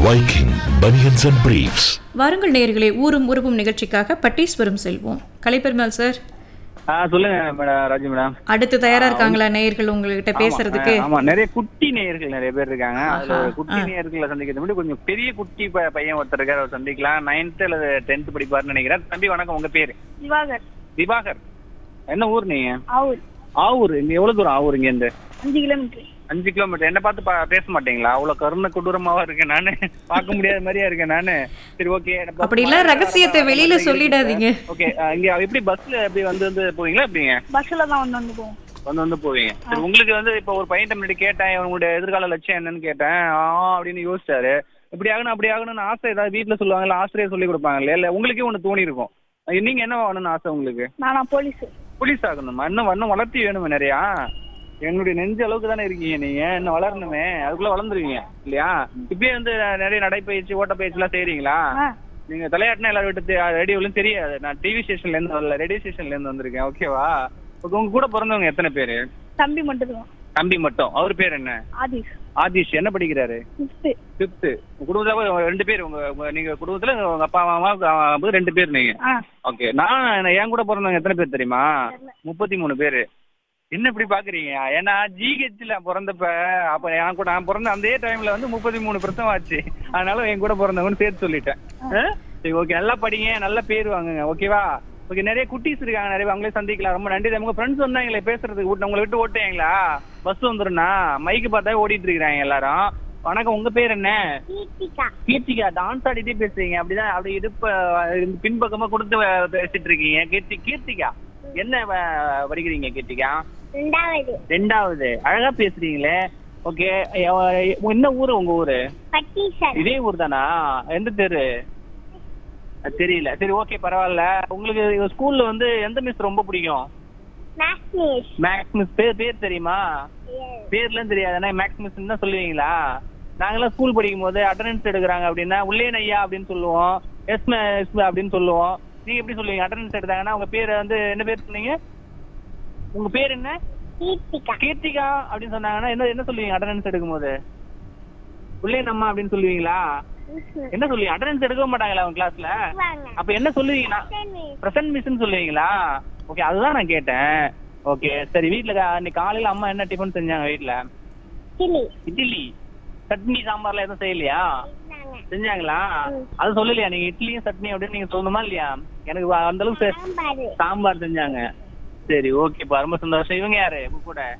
Viking Bunions and Briefs. வாருங்கள் நேயர்களே ஊரும் உருவும் நிகழ்ச்சிக்காக பட்டீஸ்வரம் செல்வோம் கலைப்பெருமாள் சார் ஆ சொல்லுங்க மேடம் ராஜி மேடம் அடுத்து தயாரா இருக்காங்களா நேயர்கள் உங்ககிட்ட பேசுறதுக்கு ஆமா, ஆமா நிறைய குட்டி நேயர்கள் நிறைய பேர் இருக்காங்க அதுல ஆஹா, ஒரு குட்டி ஆ. நேயர்களை சந்திக்கிறது முன்னாடி கொஞ்சம் பெரிய குட்டி ப- பையன் ஒருத்தர் இருக்காரு அவர் சந்திக்கலாம் நைன்த் அல்லது டென்த் படிப்பாருன்னு நினைக்கிறேன் தம்பி வணக்கம் உங்க பேரு திவாகர் திவாகர் என்ன ஊர் நீங்க ஆவூர் ஆவூர் இங்க எவ்வளவு தூரம் ஆவூர் இங்க இருந்து அஞ்சு கிலோமீட்டர் அஞ்சு கிலோமீட்டர் என்ன பார்த்து பா- பேச மாட்டீங்களா அவ்வளவு கருணை கொடூரமாவா இருக்கேன் நானு பார்க்க முடியாத மாதிரியா இருக்கேன் நானு சரி ஓகே அப்படிலாம் ரகசியத்தை வெளியில சொல்லிடாதீங்க. ஓகே இங்க எப்படி பஸ்ல எப்படி வந்து வந்து போவீங்களா எப்படிங்க பஸ்ல தான் வந்து வந்து போவோம் வந்து வந்து போவீங்க சரி உங்களுக்கு வந்து இப்போ ஒரு பையன் முன்னாடி கேட்டேன் உங்களுடைய எதிர்கால லட்சியம் என்னன்னு கேட்டேன் ஆ அப்படின்னு யோசிச்சாரு இப்படி ஆகணும் அப்படி ஆகணும்னு ஆசை ஏதாவது வீட்டுல சொல்லுவாங்கல்ல ஆசிரியர் சொல்லி கொடுப்பாங்க இல்லையா இல்ல உங்களுக்கே ஒண்ணு தோணி இருக்கும் நீங்க என்ன ஆகணும்னு ஆசை உங்களுக்கு நானா போலீஸ் போலீஸ் ஆகணுமா இன்னும் இன்னும் வளர்த்தி வேணுமே நிறையா என்னுடைய நெஞ்ச அளவுக்கு தானே இருக்கீங்க நீங்க இன்னும் வளரணுமே அதுக்குள்ள வளர்ந்துருவீங்க இல்லையா இப்பயே வந்து நிறைய நடைப்பயிற்சி ஓட்டப்பயிற்சி எல்லாம் செய்றீங்களா ஆ நீங்க தலையாட்டினா எல்லாரும் விட்டு ரேடியோலும் தெரியாது நான் டிவி ஸ்டேஷன்ல இருந்து வரல ரேடியோ ஸ்டேஷன்ல இருந்து வந்திருக்கேன் ஓகேவா உங்க கூட பிறந்தவங்க எத்தனை பேரு தம்பி மட்டும் தான் தம்பி மட்டும் அவர் பேர் என்ன ஆதிஷ் ஆதிஷ் என்ன படிக்கிறாரு ஃபிஃப்த்து ஃபிஃப்த்து குடும்பத்துல ரெண்டு பேர் உங்க உங்க- நீங்க குடும்பத்துல உங்க அப்பா அம்மா அம்மா ரெண்டு பேர் நீங்க ஆ ஓகே நான் என் கூட பிறந்தவங்க எத்தனை பேர் தெரியுமா முப்பத்தி மூணு பேர் என்ன இப்படி பாக்குறீங்க ஏன்னா ஜிஹெச்ல பிறந்தப்ப அப்ப என் கூட நான் பிறந்த அதே டைம்ல வந்து முப்பத்தி மூணு பிரசவம் ஆச்சு அதனால என் கூட பிறந்தவங்கன்னு சேர்த்து சொல்லிட்டேன் ஆ? சரி ஓகே நல்லா படிங்க நல்ல பேர் வாங்குங்க ஓகேவா ஓகே நிறைய குட்டீஸ் இருக்காங்க நிறைய அவங்களே சந்திக்கலாம் ரொம்ப நன்றி உங்க ஃப்ரெண்ட்ஸ் வந்தாங்களே பேசுறதுக்கு விட்டு உங்களை விட்டு ஓட்டுவீங்களா பஸ் வந்துருண்ணா மைக்கு பார்த்தா ஓடிட்டு இருக்கிறாங்க எல்லாரும் வணக்கம் உங்க பேர் என்ன கீர்த்திகா டான்ஸ் ஆடிட்டே பேசுறீங்க அப்படிதான் அப்படி இடுப்ப இந்த பின்பக்கமா கொடுத்து வ- பேசிட்டு இருக்கீங்க கீர்த்தி கீர்த்திகா என்ன வ- படிக்கிறீங்க கீர்த்திகா ரெண்டாவது ரெண்டாவது அழகா பேசுறீங்களே ஓகே என்ன ஊரு உங்க ஊரு பட்டீசர் இதே ஊர் தானா எந்த தெரு அது தெரியல சரி ஓகே பரவாயில்ல உங்களுக்கு ஸ்கூல்ல வந்து எந்த மிஸ் ரொம்ப பிடிக்கும் மேக்ஸ் மிஸ் மேக்ஸ் மிஸ் பேர் பேர் தெரியுமா பேர்லாம் தெரியாதுன்னா மேக்ஸ் மிஸ் தான் சொல்லுவீங்களா நாங்கெல்லாம் ஸ்கூல் படிக்கும் போது அட்டண்டன்ஸ் எடுக்கிறாங்க அப்படின்னா உள்ளேன் ஐயா அப்படின்னு சொல்லுவோம் எஸ் எஸ் அப்படின்னு சொல்லுவோம் நீங்க எப்படி சொல்லுவீங்க அட்டண்டன்ஸ் எடுத்தாங்கன்னா உங்க பேர் வந்து என்ன பேர் சொன்னீங்க உங்க பேர் என்ன கீர்த்திகா கீர்த்திகா அப்படின்னு சொன்னாங்கன்னா என்ன என்ன சொல்லுவீங்க அட்டண்டன்ஸ் எடுக்கும்போது உள்ளே நம்ம அப்படின்னு சொல்லுவீங்களா என்ன சொல்லுவீங்க அட்டண்டன்ஸ் எடுக்க மாட்டாங்களா உங்க கிளாஸ்ல அப்ப என்ன சொல்லுவீங்கன்னா பிரசன்ட் மிஸ்ன்னு சொல்லுவீங்களா ஓகே அதுதான் நான் கேட்டேன் ஓகே சரி வீட்ல கா- இன்னைக்கு காலையில அம்மா என்ன டிஃபன் செஞ்சாங்க வீட்ல கிளி இட்லி சட்னி சாம்பார்ல எதுவும் செய்யலையா செஞ்சாங்களா அது சொல்லலையா நீங்க இட்லியும் சட்னி அப்படின்னு நீங்க சொல்லணுமா இல்லையா எனக்கு அந்த அளவுக்கு செ- சாம்பார் சாம்பார் செஞ்சாங்க சரி ஓகேப்பா ரொம்ப சந்தோஷம் இவங்க யாரு உங்க கூட